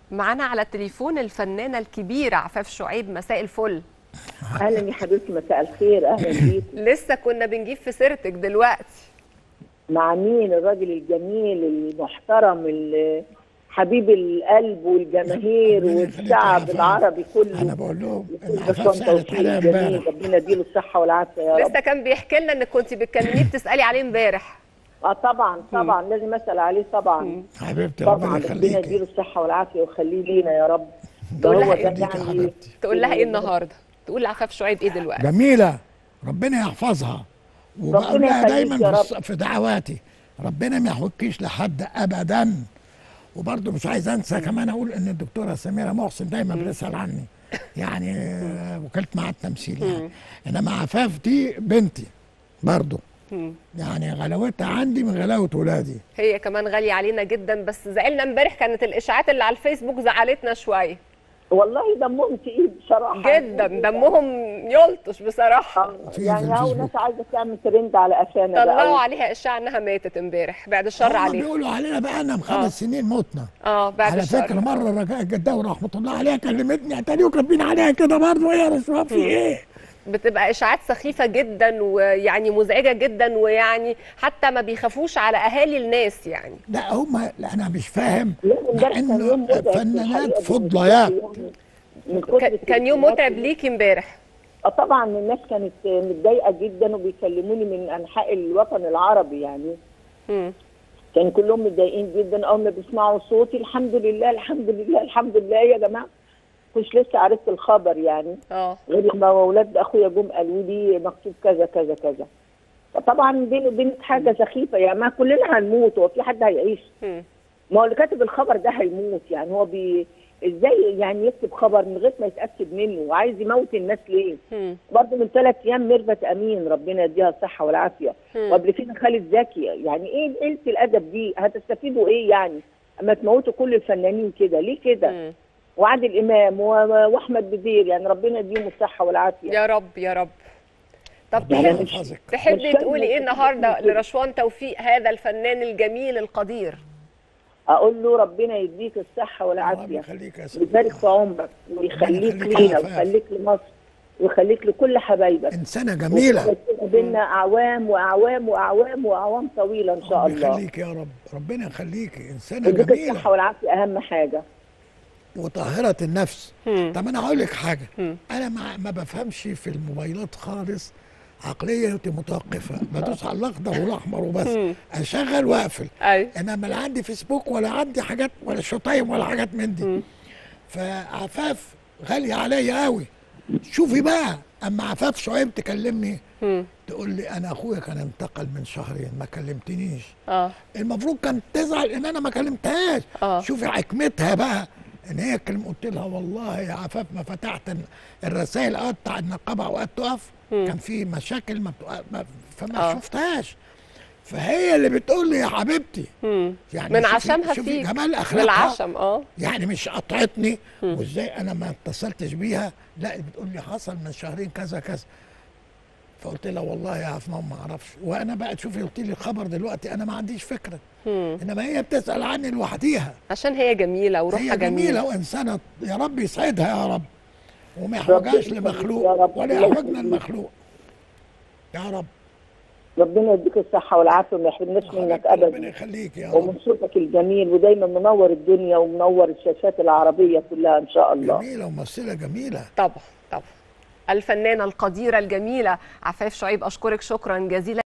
معانا على التليفون الفنانة الكبيرة عفاف شعيب مساء الفل اهلا يا حبيبتي مساء الخير اهلا بيكي لسه كنا بنجيب في سيرتك دلوقتي مع مين الراجل الجميل المحترم ال- حبيب القلب والجماهير ربنا يخليك يا والشعب عفاف. العربي كله انا بقول لهم ان كل عفاف سنة سالت توفيق عليها جميل امبارح ربنا يديله الصحه والعافيه يا رب لسه كان بيحكي لنا انك كنت بتكلميه بتسألي عليه امبارح اه طبعا طبعا لازم اسال عليه طبعا حبيبتي ربنا طبعا ربنا يخليكي يديله الصحه والعافيه ويخليه لينا يا رب ده تقول لها هو إيه؟ ده يخليكي يا يعني حبيبتي تقول لها ايه النهارده تقول لعفاف شعيب ايه دلوقتي جميله ربنا يحفظها وبقول ربنا لها يخليك دايما يا في, رب. الص- في دعواتي ربنا ما يحوكيش لحد ابدا وبرضه مش عايز انسى كمان اقول ان الدكتوره سميره محسن دايما بتسال عني يعني آه، وكاله معهد التمثيل يعني انما عفاف دي بنتي برضه يعني غلاوتها عندي من غلاوه ولادي هي كمان غالية علينا جدا بس زعلنا امبارح كانت الاشاعات اللي على الفيسبوك زعلتنا شوية والله دمهم تقيل بصراحه جدا دمهم يلطش بصراحة آه، في يعني هو الفيسبوك. ناس عايزه تعمل ترند على قفانا طلعوا بقى عليها اشاعة انها ماتت امبارح بعد الشر هم عليها بيقولوا علينا بقى لنا من آه. خمس سنين متنا اه بعد على الشر فكره مره رجاء الجداوي رحمه الله عليها كلمتني اتاري وكاتبين عليها كده برضه يا رشوان في ايه؟ بتبقى اشاعات سخيفه جدا ويعني مزعجه جدا ويعني حتى ما بيخافوش على اهالي الناس يعني لا هم لا انا مش فاهم لا مع امبارح كان يوم انه متعب فنانات الحقيقة فضليات بالنسبة لي يعني من كتر ك- كان يوم التليفونات متعب ليكي امبارح اه طبعا الناس كانت متضايقه جدا وبيكلموني من انحاء الوطن العربي يعني مم. كان كلهم متضايقين جدا اول ما بيسمعوا صوتي الحمد لله الحمد لله الحمد لله يا جماعه كنتش لسه عرفت الخبر يعني اه غير لما اولاد اخويا جم قالوا لي مكتوب كذا كذا كذا فطبعا بيني وبينك حاجه سخيفه يعني ما كلنا هنموت هو في حد هيعيش مم. ما هو اللي كاتب الخبر ده هيموت يعني هو بي ازاي يعني يكتب خبر من غير ما يتاكد منه وعايز يموت الناس ليه؟ مم. برضه من ثلاث ايام ميرفت امين ربنا يديها الصحه والعافيه مم. وقبل كده خالد زكي يعني ايه قله الادب دي هتستفيدوا ايه يعني؟ اما تموتوا كل الفنانين كده ليه كده؟ مم. وعادل امام و- واحمد بدير يعني ربنا يديهم الصحه والعافيه يا رب يا رب طب يعني تحب مش- يحفظك تحبي مش تقولي ايه فاهمة. النهارده لرشوان توفيق هذا الفنان الجميل القدير اقول له ربنا يديك الصحه الله والعافيه يخليك يا سيدي ويبارك في عمرك ويخليك ربنا يخليك لينا يا عفاف. ويخليك لمصر ويخليك لكل حبايبك انسانه جميله بينا اعوام واعوام واعوام واعوام طويله ان شاء ربنا الله يخليك يا رب ربنا يخليك انسانه يديك جميله الصحه والعافيه اهم حاجه وطاهره النفس مم. طب انا هقول لك حاجه مم. انا ما, ما بفهمش في الموبايلات خالص عقليتي متوقفه بدوس على الاخضر والاحمر وبس مم. اشغل واقفل ايوه انما لا عندي فيسبوك ولا عندي حاجات ولا شتايم ولا حاجات من دي فعفاف غاليه عليا قوي شوفي بقى اما عفاف شعيب تكلمني مم. تقول لي انا اخويا كان انتقل من شهرين ما كلمتنيش اه المفروض كانت تزعل ان انا ما كلمتهاش آه. شوفي حكمتها بقى ان هي كلمة قلت لها والله يا عفاف ما فتحت الرسائل اقطع النقابه اوقات تقف كان في مشاكل ما, بتوقف ما فما آه. شفتهاش فهي اللي بتقول لي يا حبيبتي مم. يعني من شوفي- عشمها شوفي فيك جمال من اخلاقها العشم اه يعني مش قطعتني وازاي انا ما اتصلتش بيها لا بتقول لي حصل من شهرين كذا كذا فقلت لها والله يا عفمان ما اعرفش وانا بقى تشوفي قلت لي الخبر دلوقتي انا ما عنديش فكره مم. انما هي بتسال عني لوحديها عشان هي جميله وروحها هي جميله جميله وانسانه يا رب يسعدها يا رب وما يحوجهاش ربنا لمخلوق يخليك يا رب. ولا يحوجنا المخلوق يا رب ربنا يديك الصحه والعافيه وما يحرمناش منك ربنا ابدا يخليك يا رب ومن صوتك الجميل ودايما منور الدنيا ومنور الشاشات العربيه كلها ان شاء الله جميله وممثله جميله طبعا طبعا الفنانه القديره الجميله عفاف شعيب اشكرك شكرا جزيلا